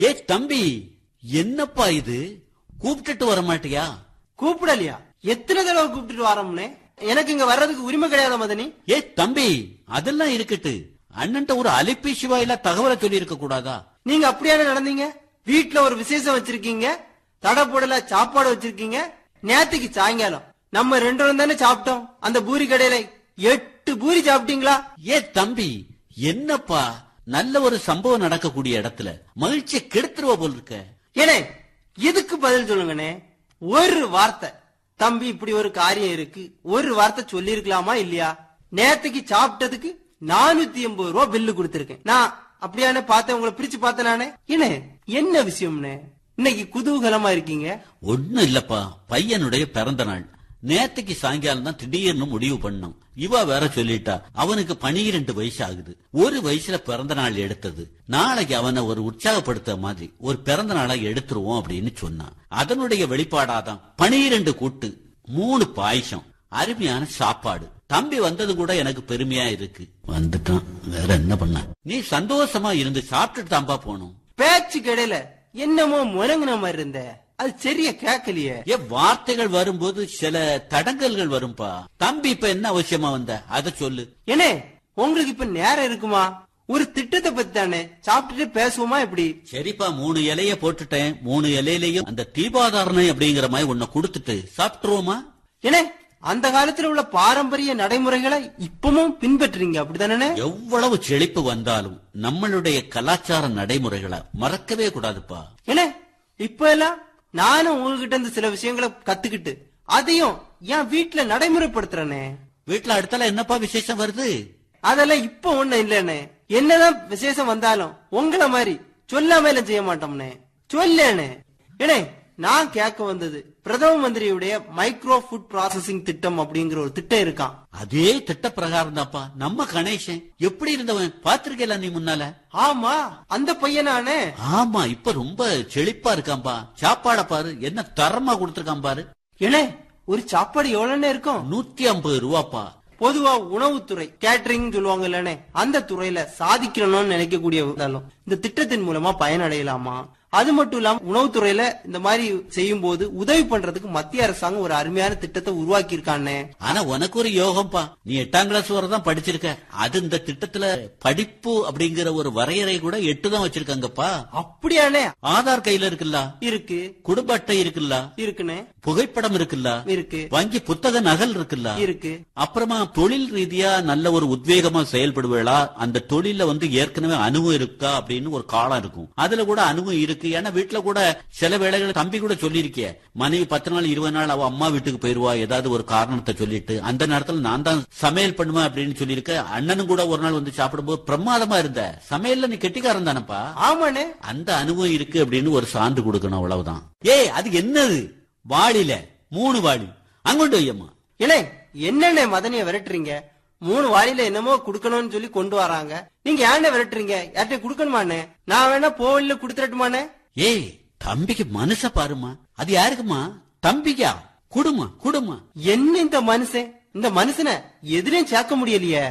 ஏ தம்பி என்னப்பா இது கூப்பிட்டுட்டு வர மாட்டியா கூப்பிடலையா எத்தனை தடவை கூப்பிட்டுட்டு வரோம்னே எனக்கு இங்க வர்றதுக்கு உரிமை கிடையாத மதனி ஏ தம்பி அதெல்லாம் இருக்கட்டு அண்ணன்ட்ட ஒரு அலிப்பி சிவாயில தகவலை சொல்லி இருக்க கூடாதா நீங்க அப்படியான நடந்தீங்க வீட்ல ஒரு விசேஷம் வச்சிருக்கீங்க தடை போடல சாப்பாடு வச்சிருக்கீங்க நேத்துக்கு சாயங்காலம் நம்ம ரெண்டு பேரும் தானே சாப்பிட்டோம் அந்த பூரி கடையில எட்டு பூரி சாப்பிட்டீங்களா ஏ தம்பி என்னப்பா நல்ல ஒரு சம்பவம் நடக்கக்கூடிய இடத்துல மகிழ்ச்சியை கெடுத்துருவ போல் இருக்க ஏனே எதுக்கு பதில் சொல்லுங்கண்ணே ஒரு வார்த்தை தம்பி இப்படி ஒரு காரியம் இருக்கு ஒரு வார்த்தை சொல்லிருக்கலாமா இல்லையா நேத்துக்கு சாப்பிட்டதுக்கு நானூத்தி எண்பது ரூபா பில்லு கொடுத்திருக்கேன் நான் அப்படியானே பார்த்தேன் உங்களை பிரிச்சு பார்த்தேன் நானே ஏனே என்ன விஷயம்னே இன்னைக்கு குதூகலமா இருக்கீங்க ஒண்ணும் இல்லப்பா பையனுடைய பிறந்த நாள் நேத்துக்கு சாயங்காலம் தான் திடீர்னு முடிவு பண்ணோம் இவ வேற சொல்லிட்டா அவனுக்கு பனிரெண்டு வயசு ஆகுது ஒரு வயசுல பிறந்த நாள் எடுத்தது நாளைக்கு அவனை ஒரு உற்சாகப்படுத்த மாதிரி ஒரு பிறந்த நாளை எடுத்துருவோம் அப்படின்னு சொன்னான் அதனுடைய வெளிப்பாடாதான் பனிரெண்டு கூட்டு மூணு பாயசம் அருமையான சாப்பாடு தம்பி வந்தது கூட எனக்கு பெருமையா இருக்கு வந்துட்டான் வேற என்ன பண்ண நீ சந்தோஷமா இருந்து சாப்பிட்டுட்டு தான்பா போகணும் பேச்சு கிடையில என்னமோ முறங்குன மாதிரி இருந்த அது சரியா கேட்கலையே ஏ வார்த்தைகள் வரும்போது சில தடங்கல்கள் வரும்பா தம்பி இப்ப என்ன அவசியமா வந்த அத சொல்லு ஏனே உங்களுக்கு இப்ப நேரம் இருக்குமா ஒரு திட்டத்தை பத்தி தானே சாப்பிட்டுட்டு பேசுவோமா எப்படி சரிப்பா மூணு இலைய போட்டுட்டேன் மூணு இலையிலயும் அந்த தீபாதாரணை அப்படிங்கிற மாதிரி உன்னை கொடுத்துட்டு சாப்பிட்டுருவோமா ஏனே அந்த காலத்துல உள்ள பாரம்பரிய நடைமுறைகளை இப்பவும் பின்பற்றுறீங்க அப்படிதானே எவ்வளவு செழிப்பு வந்தாலும் நம்மளுடைய கலாச்சார நடைமுறைகளை மறக்கவே கூடாதுப்பா ஏனே இப்ப எல்லாம் நானும் உங்ககிட்ட இருந்து சில விஷயங்களை கத்துக்கிட்டு அதையும் என் வீட்டுல நடைமுறைப்படுத்துறேனே வீட்டுல அடுத்தால என்னப்பா விசேஷம் வருது அதெல்லாம் இப்ப ஒண்ணும் இல்லண்ணே என்னதான் விசேஷம் வந்தாலும் உங்கள மாதிரி சொல்லாம எல்லாம் செய்ய மாட்டோம்னே சொல்லேனே ஏனே நான் கேட்க வந்தது பிரதம மந்திரியுடைய மைக்ரோ ஃபுட் ப்ராசஸிங் திட்டம் அப்படிங்கிற ஒரு திட்டம் இருக்கான் அதே திட்ட பிரகாரம் தான்ப்பா நம்ம கணேசன் எப்படி இருந்தவன் பாத்திருக்கல நீ முன்னால ஆமா அந்த பையனானே ஆமா இப்ப ரொம்ப செழிப்பா இருக்கான்பா சாப்பாட பாரு என்ன தரமா கொடுத்திருக்கான் பாரு ஏனே ஒரு சாப்பாடு எவ்வளவுன்னு இருக்கும் நூத்தி ஐம்பது ரூபாப்பா பொதுவா உணவுத்துறை கேட்டரிங் சொல்லுவாங்க இல்லனே அந்த துறையில சாதிக்கணும்னு நினைக்கக்கூடிய இருந்தாலும் இந்த திட்டத்தின் மூலமா பயனடையலாமா அது மட்டும் இல்லாம உணவுத்துறையில இந்த மாதிரி செய்யும் போது உதவி பண்றதுக்கு மத்திய அரசாங்கம் ஒரு அருமையான திட்டத்தை உருவாக்கி இருக்கானே ஆனா உனக்கு ஒரு யோகம்ப்பா நீ எட்டாம் கிளாஸ் வரை தான் படிச்சிருக்க அது இந்த திட்டத்துல படிப்பு அப்படிங்கிற ஒரு வரையறை கூட எட்டு தான் வச்சிருக்காங்கப்பா அப்படியானே ஆதார் கையில இருக்குல்ல இருக்கு குடும்ப அட்டை இருக்குல்ல இருக்குனே புகைப்படம் இருக்குல்ல இருக்கு வங்கி புத்தக நகல் இருக்குல்ல இருக்கு அப்புறமா தொழில் ரீதியா நல்ல ஒரு உத்வேகமா செயல்படுவேளா அந்த தொழில வந்து ஏற்கனவே அனுபவம் இருக்கா அப்படின்னு ஒரு காலம் இருக்கும் அதுல கூட அனுபவம் இருக்கு ஏன்னா வீட்டுல கூட சில வேளைகள் தம்பி கூட சொல்லியிருக்கிய மனைவி பத்து நாள் இருபது நாள் அவ அம்மா வீட்டுக்கு போயிருவா ஏதாவது ஒரு காரணத்தை சொல்லிட்டு அந்த நேரத்துல நான் தான் சமையல் பண்ணுவேன் அப்படின்னு சொல்லியிருக்க அண்ணனும் கூட ஒரு நாள் வந்து சாப்பிடும்போது பிரமாதமா இருந்த சமையல்ல நீ கெட்டிக்காரன் தானப்பா ஆமாண்ணே அந்த அனுபவம் இருக்கு அப்படின்னு ஒரு சான்று கொடுக்கணும் அவ்வளவுதான் ஏய் அது என்னது வாளில மூணு வாளி அங்கொண்டு வையம்மா ஏனே என்னண்ணே மதனிய விரட்டுறீங்க மூணு வாளியில என்னமோ குடுக்கணும்னு சொல்லி கொண்டு வராங்க நீங்க ஏன்ன விரட்டுறீங்க யார்கிட்ட குடுக்கணுமாண்ணே நான் வேணா போவல்ல குடுத்துறட்டுமாண்ணே ஏய் தம்பிக்கு மனுஷ பாருமா அது யாருக்குமா தம்பிக்கா குடுமா குடுமா என்ன இந்த மனுஷன் இந்த மனுஷனை எதுலயும் சேர்க்க முடியலையே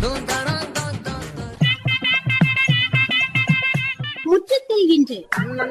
முற்றத்தில் இன்று